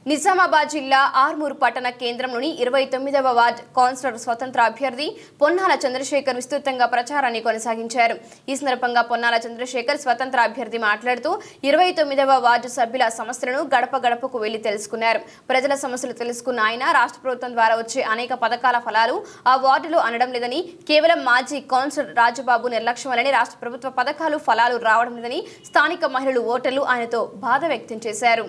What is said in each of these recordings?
నిజామాబాద్ జిల్లా ఆర్మూరు పట్టణ కేంద్రంలోని ఇరవై తొమ్మిదవ వార్డ్ కౌన్సిలర్ స్వతంత్ర అభ్యర్థి పొన్నాల చంద్రశేఖర్ విస్తృతంగా ప్రచారాన్ని కొనసాగించారు ఈ సందర్భంగా పొన్నాల చంద్రశేఖర్ స్వతంత్ర అభ్యర్థి మాట్లాడుతూ ఇరవై తొమ్మిదవ వార్డు సభ్యుల సమస్యలను గడప గడపకు వెళ్లి తెలుసుకున్నారు ప్రజల సమస్యలు తెలుసుకున్న ఆయన రాష్ట్ర ప్రభుత్వం ద్వారా వచ్చే అనేక పథకాల ఫలాలు ఆ వార్డులో అనడం లేదని కేవలం మాజీ కౌన్సిలర్ రాజబాబు నిర్లక్ష్యం వల్లనే రాష్ట్ర ప్రభుత్వ పథకాలు ఫలాలు రావడం లేదని స్థానిక మహిళలు ఓటర్లు ఆయనతో బాధ వ్యక్తం చేశారు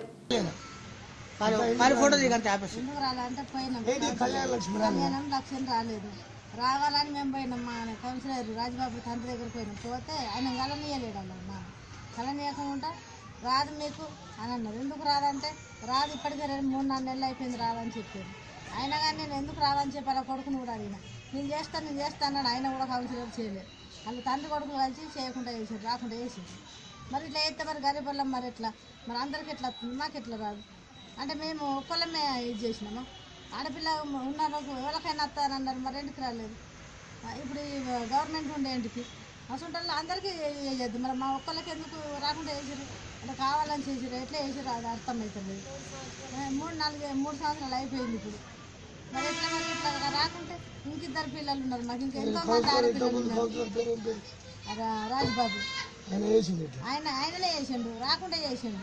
మరి మరి ఫోటో దిగంతే ఆపేసి ఎందుకు రాలంటే పోయినాం కళ్యాణం లక్ష్యం రాలేదు రావాలని మేము పోయినాం మా ఆయన కౌన్సిలర్ రాజబాబు తండ్రి దగ్గర పోయినాం పోతే ఆయన కలనీయలేడు అన్నారు మా కలనీయకుండా రాదు మీకు అని అన్నారు ఎందుకు రాదంటే రాదు ఇప్పటికే రెండు మూడు నాలుగు నెలలు అయిపోయింది రాదని చెప్పారు అయినా కానీ నేను ఎందుకు రాదని చెప్పి అలా కొడుకుని కూడా అడిగిన నేను చేస్తాను నేను చేస్తాను అన్నాడు ఆయన కూడా కౌన్సిలర్ చేయలేదు వాళ్ళు తండ్రి కొడుకు కలిసి చేయకుండా చేసారు రాకుండా చేసారు మరి ఇట్లా చేస్తే మరి గరీబ్ వాళ్ళం మరి ఎట్లా మరి అందరికి ఎట్లా వస్తుంది మాకు ఎట్లా రాదు అంటే మేము ఒక్కళ్ళమే ఇది చేసినామా ఆడపిల్ల ఉన్న రోజు ఎవరికైనా వస్తారన్నారు మరి ఎందుకు రాలేదు ఆ, ఇప్పుడు ఈ గవర్నమెంట్ ఉండే ఇంటికి అసలు అందరికీ వేయద్దు మరి మా ఒక్కళ్ళకి ఎందుకు రాకుండా వేసారు అంటే కావాలని చేసారు ఎట్లా వేసారు అది అర్థమవుతుంది మూడు నాలుగు మూడు సంవత్సరాలు అయిపోయింది ఇప్పుడు మరి ఎట్లా మరి ఇట్లా రాకుంటే ఇంకిద్దరు పిల్లలు ఉన్నారు మాకు ఇంకా ఎంతో మంది ఆడపిల్లలు ఉన్నారు అదా రాజుబాబు ఆయన ఆయననే చేసిండు రాకుండా చేసిండు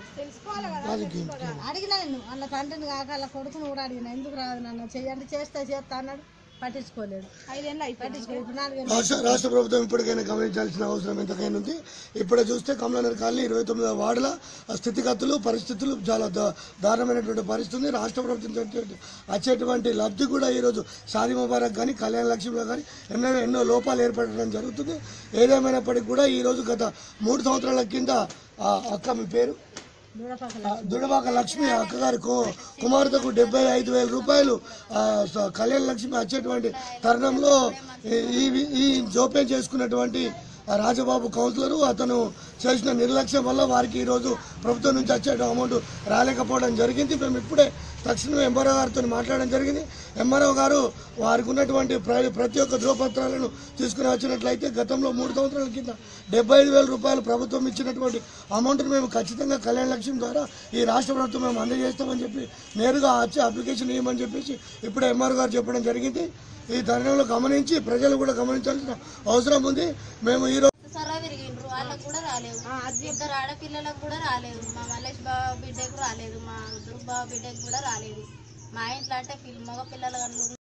అడిగిన నేను వాళ్ళ తండ్రిని కాక వాళ్ళ కొడుకుని కూడా అడిగిన ఎందుకు రాదు నన్ను చెయ్యండి చేస్తే చేస్తా అన్నాడు పట్టించుకోలేడు ఐదేళ్ళు అయి పట్టించుకోలేదు ఇప్పుడు నాలుగేళ్ళు రాష్ట్ర రాష్ట్ర ప్రభుత్వం ఇప్పటికైనా గమనించాల్సిన అవసరం ఎంతకైనా ఉంది ఇప్పుడే చూస్తే కమలానగర్ కాలనీ ఇరవై తొమ్మిది వార్డుల స్థితిగతులు పరిస్థితులు చాలా దా- దారుణమైనటువంటి పరిస్థితి ఉంది రాష్ట్ర ప్రభుత్వం నుంచి వచ్చేటువంటి లబ్ధి కూడా ఈరోజు షాదీ ముబారక్ కానీ కళ్యాణ లక్ష్మిలో కానీ ఎన్నో ఎన్నో లోపాలు ఏర్పడడం జరుగుతుంది ఏదేమైనప్పటికీ కూడా ఈరోజు గత మూడు సంవత్సరాల కింద ఆ అక్క మీ పేరు ఆ, దుడబాక లక్ష్మి అక్కగారి కు- కుమార్తెకు డెబ్బై ఐదు వేల రూపాయలు ఆ, స- కళ్యాణ లక్ష్మి వచ్చేటువంటి తరుణంలో ఈ- ఈ ఈ జోప్యం చేసుకున్నటువంటి ఆ రాజబాబు కౌన్సిలరు అతను చేసిన నిర్లక్ష్యం వల్ల వారికి ఈరోజు ప్రభుత్వం నుంచి వచ్చే అమౌంట్ రాలేకపోవడం జరిగింది మేము ఇప్పుడే తక్షణమే ఎంఆర్ఓ గారితో మాట్లాడడం జరిగింది ఎంఆర్ఓ గారు వారికి ఉన్నటువంటి ప్ర- ప్రతి ఒక్క ధ్రువపత్రాలను తీసుకుని వచ్చినట్లయితే గతంలో మూడు సంవత్సరాల కింద డెబ్బై ఐదు వేల రూపాయలు ప్రభుత్వం ఇచ్చినటువంటి అమౌంట్ను మేము ఖచ్చితంగా కళ్యాణ లక్ష్యం ద్వారా ఈ రాష్ట్ర ప్రభుత్వం మేము అందజేస్తామని చెప్పి నేరుగా వచ్చి అప్లికేషన్ ఇవ్వమని చెప్పేసి ఇప్పుడే ఎంఆర్ఓ గారు చెప్పడం జరిగింది ఈ తరుణంలో గమనించి ప్రజలు కూడా గమనించాల్సిన అవసరం ఉంది మేము ఈరోజు సొర విరిగిండ్రు వాళ్ళకు కూడా రాలేవు ఇద్దరు ఆడపిల్లలకు కూడా రాలేదు మా మల్లేష్ బాబు బిడ్డకు రాలేదు మా దుర్బాబు బిడ్డకు కూడా రాలేదు మా ఇంట్లో అంటే పిల్ల మగ పిల్లలు